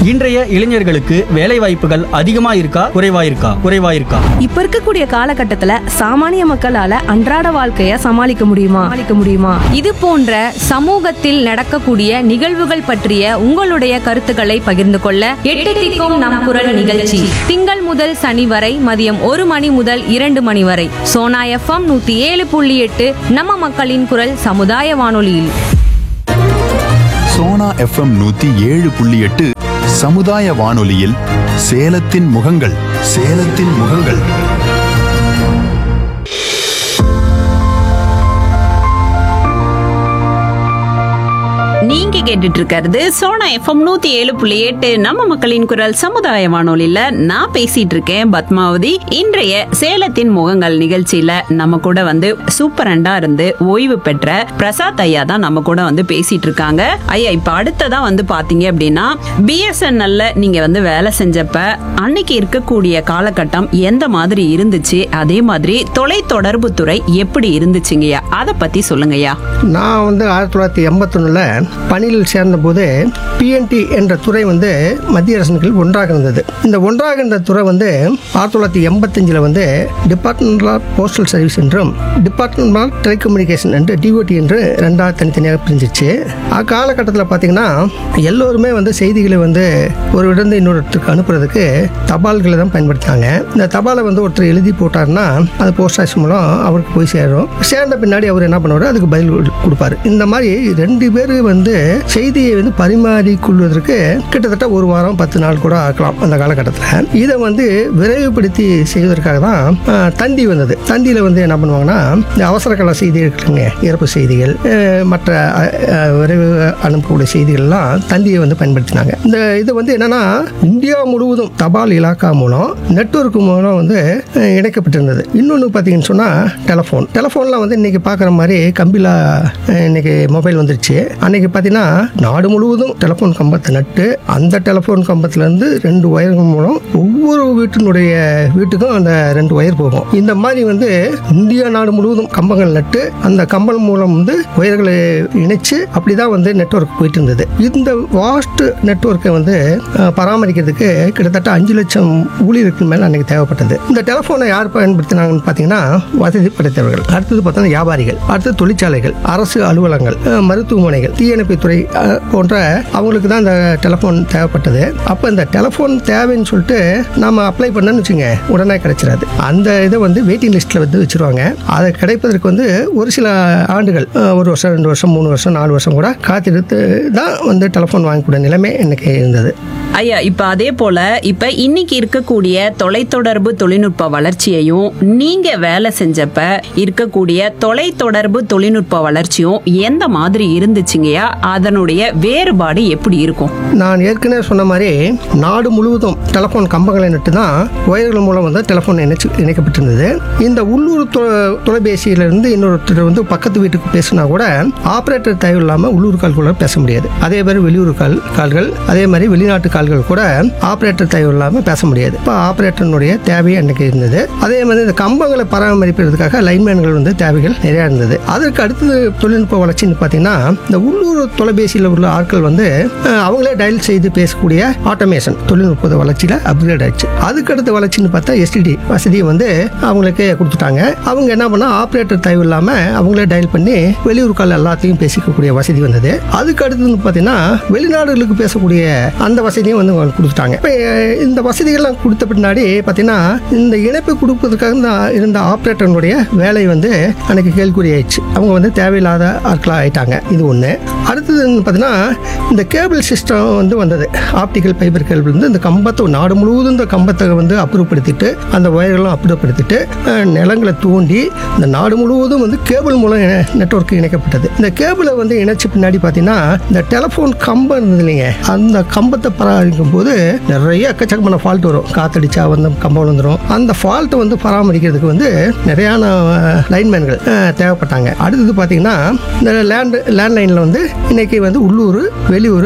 இன்றைய இளைஞர்களுக்கு வேலை வாய்ப்புகள் அதிகமா இருக்கா குறைவா இருக்கா குறைவா இருக்கா இப்ப இருக்கக்கூடிய காலகட்டத்துல சாமானிய மக்களால அன்றாட வாழ்க்கைய சமாளிக்க முடியுமா சமாளிக்க முடியுமா இது போன்ற சமூகத்தில் நடக்கக்கூடிய நிகழ்வுகள் பற்றிய உங்களுடைய கருத்துக்களை பகிர்ந்து கொள்ள எட்டு திக்கும் நம் குரல் நிகழ்ச்சி திங்கள் முதல் சனி வரை மதியம் ஒரு மணி முதல் இரண்டு மணி வரை சோனா எஃப்எம் நூத்தி ஏழு புள்ளி எட்டு நம்ம மக்களின் குரல் சமுதாய வானொலியில் சோனா எஃப்எம் நூத்தி ஏழு புள்ளி எட்டு சமுதாய வானொலியில் சேலத்தின் முகங்கள் சேலத்தின் முகங்கள் நீங்க கேட்டுட்டு இருக்கிறது சோனா எஃப்எம் நூத்தி ஏழு புள்ளி எட்டு நம்ம மக்களின் குரல் சமுதாய வானொலியில நான் பேசிட்டு இருக்கேன் பத்மாவதி இன்றைய சேலத்தின் முகங்கள் நிகழ்ச்சியில நம்ம கூட வந்து சூப்பரண்டா இருந்து ஓய்வு பெற்ற பிரசாத் ஐயா தான் நம்ம கூட வந்து பேசிட்டு இருக்காங்க ஐயா இப்ப அடுத்ததா வந்து பாத்தீங்க அப்படின்னா பிஎஸ்என்எல்ல நீங்க வந்து வேலை செஞ்சப்ப அன்னைக்கு இருக்கக்கூடிய காலகட்டம் எந்த மாதிரி இருந்துச்சு அதே மாதிரி தொலைத்தொடர்பு துறை எப்படி இருந்துச்சுங்கய்யா அதை பத்தி சொல்லுங்கய்யா நான் வந்து ஆயிரத்தி தொள்ளாயிரத்தி எண்பத்தொன்னில் பணியில் சேர்ந்தபோது பிஎன்டி என்ற துறை வந்து மத்திய அரசின் கீழ் ஒன்றாக இருந்தது இந்த ஒன்றாக இருந்த துறை வந்து ஆயிரத்தி தொள்ளாயிரத்தி எண்பத்தஞ்சில் வந்து டிபார்ட்மெண்ட் ஆஃப் போஸ்டல் சர்வீஸ் என்றும் டிபார்ட்மெண்ட் ஆஃப் டெலிகம்யூனிகேஷன் என்று டிஓடி என்று ரெண்டாவது தனித்தனியாக பிரிஞ்சிச்சு அக்காலகட்டத்தில் பார்த்தீங்கன்னா எல்லோருமே வந்து செய்திகளை வந்து ஒரு இடந்து இன்னொரு இடத்துக்கு அனுப்புறதுக்கு தபால்களை தான் பயன்படுத்தினாங்க இந்த தபாலை வந்து ஒருத்தர் எழுதி போட்டாருன்னா அது போஸ்ட் ஆஃபீஸ் மூலம் அவருக்கு போய் சேரும் சேர்ந்த பின்னாடி அவர் என்ன பண்ணுவார் அதுக்கு பதில் கொடு- கொடுப்பாரு இந்த மாதிரி ரெண்டு பேர் வந்து செய்தியை வந்து பரிமாறிக்கொள்வதற்கு கிட்டத்தட்ட ஒரு வாரம் பத்து நாள் கூட ஆக்கலாம் அந்த காலகட்டத்தில் இதை வந்து விரைவுபடுத்தி செய்வதற்காக தான் ஆஹ், தந்தி வந்தது தந்தியில் வந்து என்ன பண்ணுவாங்கன்னா இந்த அவசர கால செய்தி இருக்குங்க இறப்பு செய்திகள் அஹ், மற்ற அஹ், அஹ், விரைவு அனுப்பக்கூடிய செய்திகள்லாம் தந்தியை வந்து பயன்படுத்தினாங்க இந்த இது வந்து என்னன்னா இந்தியா முழுவதும் தபால் இலாக்கா மூலம் நெட்வொர்க் மூலம் வந்து அஹ், இணைக்கப்பட்டிருந்தது இன்னொன்று பார்த்தீங்கன்னு சொன்னால் டெலஃபோன் டெலஃபோன்லாம் வந்து இன்னைக்கு பார்க்குற மாதிரி கம்பிலா அஹ், இன்னைக்கு மொபைல் வந்துருச்சு அன்னைக்கு பார்த்தீங்கன்னா நாடு முழுவதும் டெலஃபோன் கம்பத்தை நட்டு அந்த டெலஃபோன் கம்பத்துலேருந்து ரெண்டு ஒயர்கள் மூலம் ஒவ்வொரு வீட்டினுடைய வீட்டுக்கும் அந்த ரெண்டு ஒயர் போகும் இந்த மாதிரி வந்து இந்தியா நாடு முழுவதும் கம்பங்கள் நட்டு அந்த கம்பல் மூலம் வந்து ஒயர்களை இணைச்சு அப்படிதான் வந்து நெட்வொர்க் போயிட்டு இருந்தது இந்த வாஸ்ட் நெட்வொர்க்கை வந்து அஹ், பராமரிக்கிறதுக்கு கிட்டத்தட்ட அஞ்சு லட்சம் ஊழியருக்கு மேல அன்னைக்கு தேவைப்பட்டது இந்த டெலிஃபோனை யார் பயன்படுத்தினாங்கன்னு பார்த்தீங்கன்னா வசதி படைத்தவர்கள் அடுத்தது பார்த்தா வியாபாரிகள் அடுத்தது தொழிற்சாலைகள் அரசு அலுவலகங்கள் அஹ், மருத்துவமனைகள் தீயணைப்புத்துறை அஹ், போன்ற அவங்களுக்கு தான் இந்த டெலிஃபோன் தேவைப்பட்டது அப்போ இந்த டெலிஃபோன் தேவைன்னு சொல்லிட்டு நாம அப்ளை பண்ணோன்னு வச்சுங்க உடனே கிடைச்சிடாது அந்த இதை வந்து வெயிட்டிங் லிஸ்ட்டில் வந்து வச்சிருவாங்க அதை கிடைப்பதற்கு வந்து ஒரு சில ஆண்டுகள் அஹ், ஒரு வருஷம் ரெண்டு வருஷம் மூணு வருஷம் நாலு வருஷம் கூட காத்திருத்து தான் வந்து டெலிஃபோன் வாங்கக்கூடிய நிலைமை எனக்கு இருந்தது ஐயா இப்ப அதே போல இப்ப இன்னைக்கு இருக்கக்கூடிய தொலைத்தொடர்பு தொழில்நுட்ப வளர்ச்சியையும் நீங்க வேலை செஞ்சப்ப இருக்கக்கூடிய தொலைத்தொடர்பு தொழில்நுட்ப வளர்ச்சியும் எந்த மாதிரி இருந்துச்சுங்கய்யா அதனுடைய வேறுபாடு எப்படி இருக்கும் நான் ஏற்கனவே சொன்ன மாதிரி நாடு முழுவதும் டெலிஃபோன் கம்பங்களை நட்டு தான் ஒயர்கள் மூலம் வந்து டெலிஃபோன் இணைச்சு இணைக்கப்பட்டிருந்தது இந்த உள்ளூர் தொ- தொலைபேசியிலிருந்து இன்னொருத்தர் வந்து பக்கத்து வீட்டுக்கு பேசினா கூட ஆப்ரேட்டர் தேவை இல்லாமல் உள்ளூர் கால் கூட பேச முடியாது அதே மாதிரி வெளியூர் கால் கால்கள் அதே மாதிரி வெளிநாட்டு கால்கள் கூட ஆப்ரேட்டர் தேவை இல்லாமல் பேச முடியாது இப்போ ஆப்ரேட்டருடைய தேவை அன்னைக்கு இருந்தது அதே மாதிரி இந்த கம்பங்களை பராமரிப்பதற்காக லைன்மேன்கள் வந்து தேவைகள் நிறையா இருந்தது அதற்கு அடுத்தது தொழில்நுட்ப வளர்ச்சின்னு பார்த்தீங்கன்னா இந்த உள்ளூர் தொலைபேசியில் உள்ள ஆட்கள் வந்து அஹ், அவங்களே டயல் செய்து பேசக்கூடிய ஆட்டோமேஷன் தொழில்நுட்ப வளர்ச்சியில் அப்கிரேட் ஆச்சு அதுக்கு அடுத்த வளர்ச்சின்னு பார்த்தா எஸ்டிடி வசதியை வந்து அவங்களுக்கு கொடுத்துட்டாங்க அவங்க என்ன பண்ணா ஆப்ரேட்டர் தேவை இல்லாமல் அவங்களே டயல் பண்ணி வெளியூர் கால் எல்லாத்தையும் பேசிக்கக்கூடிய வசதி வந்தது அதுக்கு அடுத்தது பார்த்தீங்கன்னா வெளிநாடுகளுக்கு பேசக்கூடிய அந்த வசதியும் வந்து அவங்களுக்கு கொடுத்துட்டாங்க இப்போ இந்த வசதிகள்லாம் கொடுத்த பின்னாடி பார்த்தீங்கன்னா இந்த இணைப்பு கொடுப்பதற்காக இந்த இருந்த ஆப்ரேட்டருடைய வேலை வந்து அன்னைக்கு கேள்விக்குறியாயிடுச்சு அவங்க வந்து தேவையில்லாத ஆட்களாக ஆயிட்டாங்க இது ஒன்று அடுத்தது பார்த்தீங்கன்னா இந்த கேபிள் சிஸ்டம் வந்து வந்தது ஆப்டிக்கல் ஃபைபர் கேபிள் வந்து இந்த கம்பத்தை நாடு முழுவதும் இந்த கம்பத்தை வந்து அப்புறப்படுத்திட்டு அந்த ஒயர்கள்லாம் அப்புறப்படுத்திட்டு அஹ், நிலங்களை தோண்டி இந்த நாடு முழுவதும் வந்து கேபிள் மூலம் நெட்வொர்க் இணைக்கப்பட்டது இந்த கேபிளை வந்து இணைச்ச பின்னாடி பார்த்தீங்கன்னா இந்த டெலிஃபோன் கம்பம் இருந்தது இல்லைங்க அந்த கம்பத்தை பராமரிக்கும் போது நிறைய எக்கச்சக்கமான ஃபால்ட் வரும் காத்தடிச்சா வந்து கம்பம் வந்துடும் அந்த ஃபால்ட்டை வந்து பராமரிக்கிறதுக்கு வந்து நிறையான லைன்மேன்கள் தேவைப்பட்டாங்க அடுத்தது பார்த்தீங்கன்னா இந்த லேண்ட் லேண்ட்லைனில் வந்து இன்னைக்கு வந்து உள்ளூர் வெளியூர்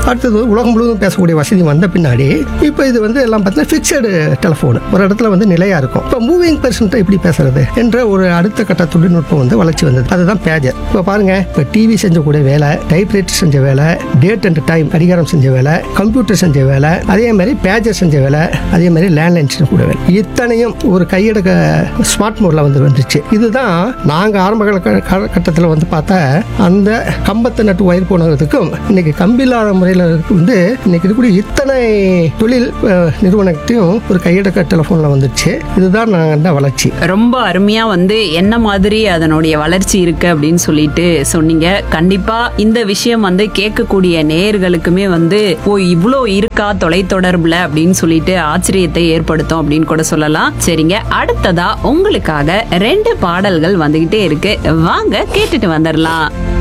அடுத்தது உலகம் முழுவதும் பேசக்கூடிய வசதி வந்த பின்னாடி இப்போ இது வந்து எல்லாம் பார்த்தீங்கன்னா ஃபிக்ஸடு டெலிஃபோன் ஒரு இடத்துல வந்து நிலையாக இருக்கும் இப்போ மூவிங் பெர்சன்ட்டை எப்படி பேசுறது என்ற ஒரு அடுத்த கட்ட தொழில்நுட்பம் வந்து வளர்ச்சி வந்தது அதுதான் பேஜர் இப்போ பாருங்க இப்போ டிவி செஞ்சக்கூடிய வேலை டைப்ரைட்டர் செஞ்ச வேலை டேட் அண்ட் டைம் கடிகாரம் செஞ்ச வேலை கம்ப்யூட்டர் செஞ்ச வேலை அதே மாதிரி பேஜர் செஞ்ச வேலை அதே மாதிரி லேண்ட்லைன் செஞ்சக்கூடிய வேலை இத்தனையும் ஒரு கையடக்க ஸ்மார்ட் மோட்ல வந்து வந்துச்சு இதுதான் நாங்கள் ஆரம்ப கால- காலகட்டத்தில் வந்து பார்த்தா அந்த கம்பத்தை நட்டு ஒயர் போனதுக்கும் இன்னைக்கு கம்பில்லாத முறையில் வந்து இன்னைக்கு இருக்கக்கூடிய இத்தனை தொழில் அஹ், நிறுவனத்தையும் ஒரு கையடக்க டெலிஃபோனில் வந்துச்சு இதுதான் நாங்கள் அந்த வளர்ச்சி ரொம்ப அருமையா வந்து என்ன மாதிரி அதனுடைய வளர்ச்சி இருக்கு அப்படின்னு சொல்லிட்டு சொன்னீங்க கண்டிப்பா இந்த விஷயம் வந்து கேட்கக்கூடிய நேயர்களுக்குமே வந்து ஓ இவ்ளோ இருக்கா தொலைத்தொடர்புல அப்படின்னு சொல்லிட்டு ஆச்சரியத்தை ஏற்படுத்தும் அப்படின்னு கூட சொல்லலாம் சரிங்க அடுத்ததா உங்களுக்காக ரெண்டு பாடல்கள் வந்துகிட்டே இருக்கு வாங்க கேட்டுட்டு வந்துடலாம்